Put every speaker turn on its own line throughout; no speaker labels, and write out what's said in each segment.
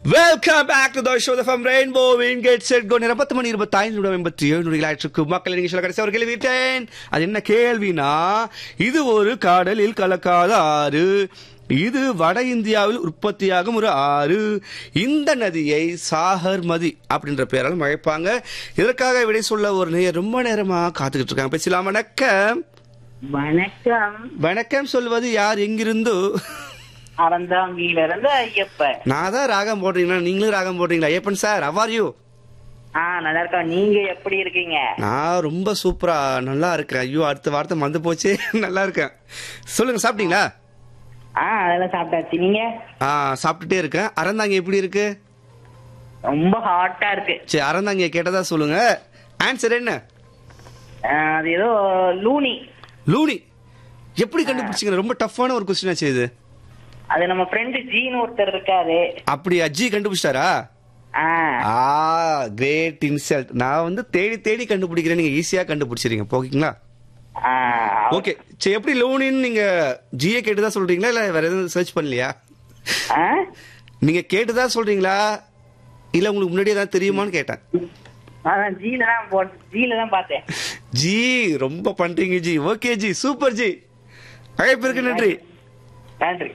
Welcome back to the show the from rainbow win get set go நேரம் பத்து மணி இருபத்தி ஐந்து நிமிடம் எண்பத்தி ஏழு நொடிகளாயிற்றுக்கு மக்கள் நீங்க சொல்ல கடைசி ஒரு கேள்வி விட்டேன் அது என்ன கேள்வினா இது ஒரு கடலில் கலக்காத ஆறு இது வட இந்தியாவில் உற்பத்தியாகும் ஒரு ஆறு இந்த நதியை சாகர்மதி அப்படின்ற பெயரால் அழைப்பாங்க இதற்காக விடை சொல்ல ஒரு நேர் ரொம்ப நேரமா காத்துக்கிட்டு இருக்காங்க பேசலாம் வணக்கம்
வணக்கம்
வணக்கம் சொல்வது யார் எங்கிருந்தோ
அறந்தாங்கியில இருந்து ஐயப்பன்
நான் தான் ராகம் போடுறீங்களா நீங்களும் ராகம் போடுறீங்களா ஐயப்பன் சார் அவார் யூ
ஆ நல்லா இருக்கா நீங்க எப்படி இருக்கீங்க
நான் ரொம்ப சூப்பரா நல்லா இருக்கேன் ஐயோ அடுத்த வார்த்தை மறந்து போச்சு நல்லா இருக்கேன் சொல்லுங்க சாப்பிட்டீங்களா
ஆ அதெல்லாம் சாப்பிட்டாச்சு நீங்க
ஆ சாப்பிட்டுட்டே இருக்கேன் அறந்தாங்க எப்படி இருக்கு
ரொம்ப ஹாட்டா இருக்கு
சரி அறந்தாங்க கேட்டதா சொல்லுங்க ஆன்சர் என்ன
ஆ, அது ஏதோ லூனி
லூனி எப்படி கண்டுபிடிச்சிங்க ரொம்ப டஃப்பான ஒரு கொஸ்டின் ஆச்சு இது
அது நம்ம ஃப்ரெண்டு ஜீன் ஒருத்தர் இருக்காரு
அப்படி அஜி கண்டுபிடிச்சிட்டாரா
ஆ
ஆ கிரேட் இன்சல்ட் நான் வந்து தேடி தேடி கண்டுபிடிக்கிறேன் நீங்க ஈஸியா கண்டுபிடிச்சிருங்க போக்கீங்களா
ஆ,
ஓகே சரி எப்படி லோனின்னு நீங்க ஜிஏ கேட்டுதான் சொல்றீங்களா இல்ல வேற எதுவும் சர்ச் பண்ணலையா
ஆ?
நீங்க கேட்டுதான் சொல்றீங்களா இல்ல உங்களுக்கு முன்னாடியே தான் தெரியுமான்னு கேட்டேன்
அதான் ஜீல தான் போட் ஜீல தான் பார்த்தேன்
ஜி ரொம்ப பண்றீங்க ஜி ஓகே ஜி சூப்பர் ஜி அழைப்பிற்கு நன்றி
நன்றி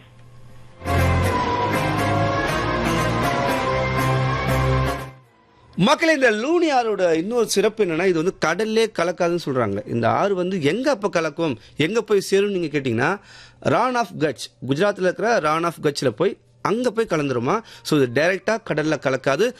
மக்களே இந்த லூனி ஆறோட இன்னொரு சிறப்பு என்னன்னா இது வந்து கடல்லே கலக்காதுன்னு சொல்றாங்க இந்த ஆறு வந்து எங்க அப்ப கலக்கும் எங்க போய் சேரும் நீங்க கேட்டீங்கன்னா ரான் ஆஃப் கட்ச் குஜராத்ல இருக்கிற ரான் ஆஃப் கட்ச்ல போய் அங்க போய் கலந்துருமா ஸோ இது டைரக்டா கடல்ல கலக்காது